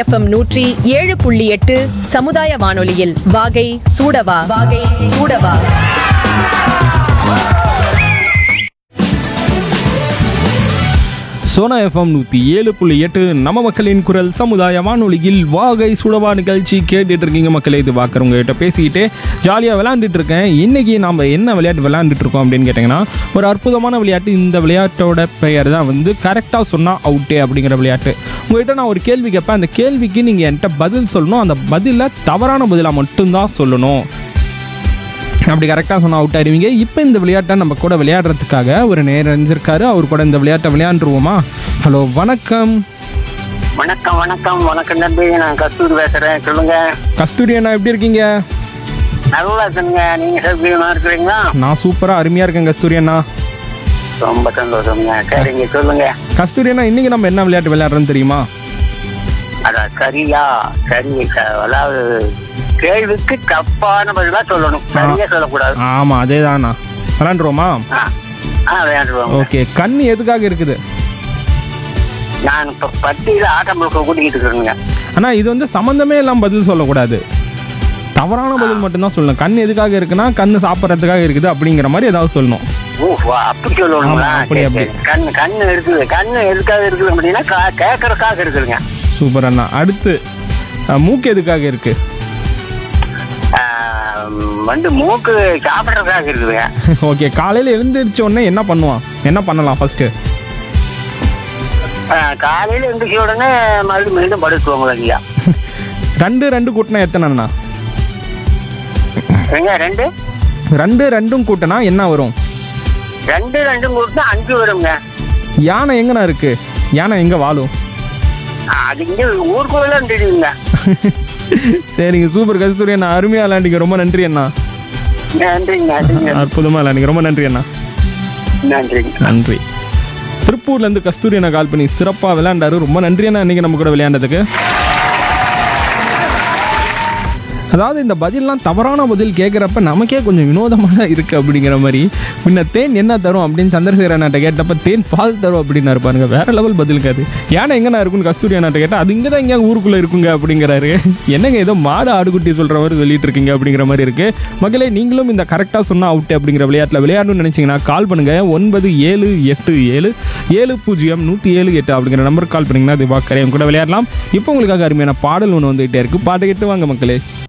FM நூற்றி ஏழு புள்ளி எட்டு சமுதாய வானொலியில் வாகை சூடவா வாகை சூடவா சோனா எஃப்எம் நூற்றி ஏழு புள்ளி எட்டு நம்ம மக்களின் குரல் சமுதாய வானொலியில் வாகை சுடவா நிகழ்ச்சி கேட்டுட்டு இருக்கீங்க மக்களே இது பார்க்குறவங்க கிட்ட பேசிக்கிட்டு ஜாலியாக விளையாண்டுட்டு இருக்கேன் இன்னைக்கு நம்ம என்ன விளையாட்டு விளையாண்டுட்டு இருக்கோம் அப்படின்னு கேட்டிங்கன்னா ஒரு அற்புதமான விளையாட்டு இந்த விளையாட்டோட பெயர் தான் வந்து கரெக்டாக சொன்னால் அவுட்டே அப்படிங்கிற விளையாட்டு உங்கள்கிட்ட நான் ஒரு கேள்வி கேட்பேன் அந்த கேள்விக்கு நீங்கள் என்கிட்ட பதில் சொல்லணும் அந்த பதிலை தவறான பதிலாக மட்டும்தான் சொல்லணும் அப்படி கரெக்டாக சொன்னால் அவுட் ஆயிருவீங்க இப்போ இந்த விளையாட்டை நம்ம கூட விளையாடுறதுக்காக ஒரு நேரம் அறிஞ்சிருக்காரு அவர் கூட இந்த விளையாட்டை விளையாண்டுருவோமா ஹலோ வணக்கம் வணக்கம் வணக்கம் வணக்கம் தம்பி நான் கஸ்தூரி பேசுறேன் சொல்லுங்க கஸ்தூரி அண்ணா எப்படி இருக்கீங்க நல்லா இருக்குங்க நீங்க சௌகரியமா இருக்கிறீங்களா நான் சூப்பராக அருமையாக இருக்கேன் கஸ்தூரி அண்ணா ரொம்ப சந்தோஷம்ங்க சரிங்க சொல்லுங்க கஸ்தூரி அண்ணா இன்னைக்கு நம்ம என்ன விளையாட்டு விளையாடுறோன்னு தெரியுமா அதான் சரியா சரி ச- அதாவது கேள்விக்கு தப்பான பதிலா சொல்லணும் சரியா சொல்லக்கூடாது ஆமாம் அதே தாண்ணா விளையாண்டுருவோமா ஆ ஆ விளையாண்டுருவாங்க ஓகே கண் எதுக்காக இருக்குது நான் இப்ப பட்டியல ஆட்டம் முழுக்க கூட்டிக்கிட்டு இருக்கிறேங்க அண்ணா இது வந்து சம்மந்தமே இல்லாமல் பதில் சொல்லக்கூடாது தவறான பதில் மட்டும்தான் சொல்லணும் கண் எதுக்காக இருக்குன்னா கண் சாப்பிட்றதுக்காக இருக்குது அப்படிங்கிற மாதிரி ஏதாவது சொல்லணும் ஓ வா, அப்படி சொல்லணுங்களா ஆமா, அப்படி, சரி, அப்படி. சரி. கண்ணு கண்ணு இருக்குது கண்ணு எதுக்காக இருக்குது அப்படின்னா கா- கேட்கறதுக்காக இருக்குதுங்க சூப்பர் அண்ணா அடுத்து அஹ், மூக்கு எதுக்காக இருக்கு ஆ, வந்து மூக்கு சாப்பிட்றதுக்காக இருக்குதுங்க ஓகே காலையில் எழுந்திரிச்ச உடனே என்ன பண்ணுவான் என்ன பண்ணலாம் ஃபர்ஸ்ட் ஆ, காலையில எந்திரிச்ச உடனே மறுபடியும் மீண்டும் படுத்துவாங்க ஐயா ரெண்டு ரெண்டு கூட்டினா எத்தனைண்ணா எங்க ரெண்டு ரெண்டு ரெண்டும் கூட்டினா என்ன வரும் ரெண்டு ரெண்டும் கொடுத்தா அஞ்சு வருங்க யானை எங்கண்ணா இருக்கு யானை எங்க வாழும் ஆ, அது இங்க ஊருக்குள்ள தெரியுங்க சரிங்க சூப்பர் கஸ்தூரி அண்ணா அருமையாக விளையாண்டிங்க ரொம்ப நன்றி அண்ணா நன்றிங்க நன்றிங்க அற்புதமாக விளையாண்டிங்க ரொம்ப நன்றி அண்ணா நன்றிங்க நன்றி திருப்பூர்லேருந்து கஸ்தூரி அண்ணா கால் பண்ணி சிறப்பாக விளையாண்டாரு ரொம்ப நன்றி அண்ணா இன்னைக்கு நம்ம கூட விளையாண்டதுக்கு அதாவது இந்த பதில்லாம் தவறான பதில் கேட்குறப்ப நமக்கே கொஞ்சம் வினோதமாக தான் இருக்குது அப்படிங்கிற மாதிரி முன்ன தேன் என்ன தரும் அப்படின்னு சந்திரசேகர் அண்ணாட்ட கேட்டப்ப தேன் பால் தரும் அப்படின்னு பாருங்க வேற லெவல் பதிலுக்கு அது யானை எங்கண்ணா இருக்குன்னு கஸ்தூரி அண்ணாட்ட கேட்டால் அது இங்கே தான் எங்கேயா ஊருக்குள்ளே இருக்குங்க அப்படிங்கிறாரு என்னங்க ஏதோ மாடு ஆடுகுட்டி சொல்கிற மாதிரி சொல்லிட்டு இருக்கீங்க அப்படிங்கிற மாதிரி இருக்கு மக்களே நீங்களும் இந்த கரெக்டாக சொன்னால் அவுட் அப்படிங்கிற விளையாட்டில் விளையாடணும்னு நினச்சிங்கன்னா கால் பண்ணுங்க ஒன்பது ஏழு எட்டு ஏழு ஏழு பூஜ்ஜியம் நூற்றி ஏழு எட்டு அப்படிங்கிற நம்பருக்கு கால் பண்ணிங்கன்னா அது வாக்கரையும் கூட விளையாடலாம் இப்போ உங்களுக்காக அருமையான பாடல் ஒன்று வந்துகிட்டே இருக்கு பாட்டு கேட்டு வாங்க மக்களே